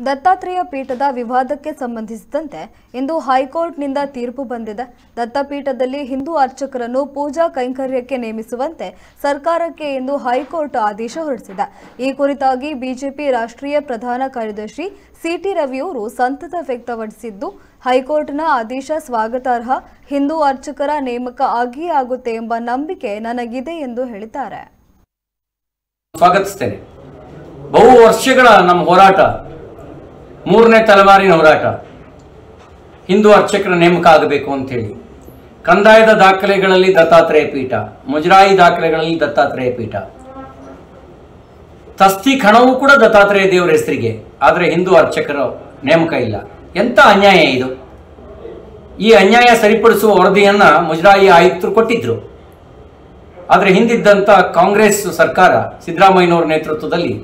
ದತ್ತಾತ್ರೇಯ ಪೀಠದ ವಿವಾದಕ್ಕೆ ಸಂಬಂಧಿಸಿದಂತೆ ಇಂದು ಹೈಕೋರ್ಟ್ನಿಂದ ತೀರ್ಪು ಬಂದಿದೆ ದತ್ತಪೀಠದಲ್ಲಿ ಹಿಂದೂ ಅರ್ಚಕರನ್ನು ಪೂಜಾ ಕೈಂಕರ್ಯಕ್ಕೆ ನೇಮಿಸುವಂತೆ ಸರ್ಕಾರಕ್ಕೆ ಇಂದು ಹೈಕೋರ್ಟ್ ಆದೇಶ ಹೊರಡಿಸಿದೆ ಈ ಕುರಿತಾಗಿ ಬಿಜೆಪಿ ರಾಷ್ಟ್ರೀಯ ಪ್ರಧಾನ ಕಾರ್ಯದರ್ಶಿ ಸಿಟಿ ರವಿಯವರು ಸಂತತ ವ್ಯಕ್ತಪಡಿಸಿದ್ದು ಹೈಕೋರ್ಟ್ನ ಆದೇಶ ಸ್ವಾಗತಾರ್ಹ ಹಿಂದೂ ಅರ್ಚಕರ ನೇಮಕ ಆಗಿಯೇ ಆಗುತ್ತೆ ಎಂಬ ನಂಬಿಕೆ ನನಗಿದೆ ಎಂದು ಹೇಳಿದ್ದಾರೆ ಸ್ವಾಗತಿಸ್ತೇನೆ ಬಹು ವರ್ಷಗಳ ನಮ್ಮ ಹೋರಾಟ ಮೂರನೇ ತಲೆಮಾರಿನ ಹೋರಾಟ ಹಿಂದೂ ಅರ್ಚಕರ ನೇಮಕ ಆಗಬೇಕು ಅಂತೇಳಿ ಕಂದಾಯದ ದಾಖಲೆಗಳಲ್ಲಿ ದತ್ತಾತ್ರೇಯ ಪೀಠ ಮುಜರಾಯಿ ದಾಖಲೆಗಳಲ್ಲಿ ದತ್ತಾತ್ರೇಯ ಪೀಠ ತಸ್ತಿ ಹಣವೂ ಕೂಡ ದತ್ತಾತ್ರೇಯ ದೇವರ ಹೆಸರಿಗೆ ಆದರೆ ಹಿಂದೂ ಅರ್ಚಕರ ನೇಮಕ ಇಲ್ಲ ಎಂಥ ಅನ್ಯಾಯ ಇದು ಈ ಅನ್ಯಾಯ ಸರಿಪಡಿಸುವ ವರದಿಯನ್ನ ಮುಜರಾಯಿ ಆಯುಕ್ತರು ಕೊಟ್ಟಿದ್ರು ಆದರೆ ಹಿಂದಿದ್ದಂಥ ಕಾಂಗ್ರೆಸ್ ಸರ್ಕಾರ ಸಿದ್ದರಾಮಯ್ಯನವರ ನೇತೃತ್ವದಲ್ಲಿ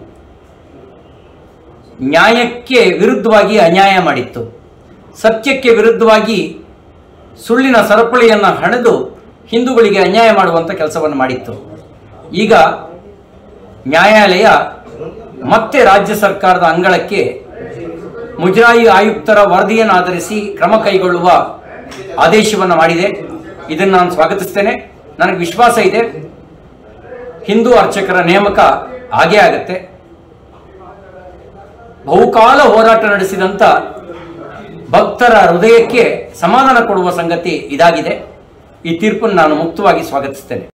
ನ್ಯಾಯಕ್ಕೆ ವಿರುದ್ಧವಾಗಿ ಅನ್ಯಾಯ ಮಾಡಿತ್ತು ಸತ್ಯಕ್ಕೆ ವಿರುದ್ಧವಾಗಿ ಸುಳ್ಳಿನ ಸರಪಳಿಯನ್ನು ಹಣೆದು ಹಿಂದೂಗಳಿಗೆ ಅನ್ಯಾಯ ಮಾಡುವಂಥ ಕೆಲಸವನ್ನು ಮಾಡಿತ್ತು ಈಗ ನ್ಯಾಯಾಲಯ ಮತ್ತೆ ರಾಜ್ಯ ಸರ್ಕಾರದ ಅಂಗಳಕ್ಕೆ ಮುಜರಾಯಿ ಆಯುಕ್ತರ ವರದಿಯನ್ನು ಆಧರಿಸಿ ಕ್ರಮ ಕೈಗೊಳ್ಳುವ ಆದೇಶವನ್ನು ಮಾಡಿದೆ ಇದನ್ನು ನಾನು ಸ್ವಾಗತಿಸ್ತೇನೆ ನನಗೆ ವಿಶ್ವಾಸ ಇದೆ ಹಿಂದೂ ಅರ್ಚಕರ ನೇಮಕ ಆಗೇ ಆಗತ್ತೆ ಬಹುಕಾಲ ಹೋರಾಟ ನಡೆಸಿದಂಥ ಭಕ್ತರ ಹೃದಯಕ್ಕೆ ಸಮಾಧಾನ ಕೊಡುವ ಸಂಗತಿ ಇದಾಗಿದೆ ಈ ತೀರ್ಪನ್ನು ನಾನು ಮುಕ್ತವಾಗಿ ಸ್ವಾಗತಿಸ್ತೇನೆ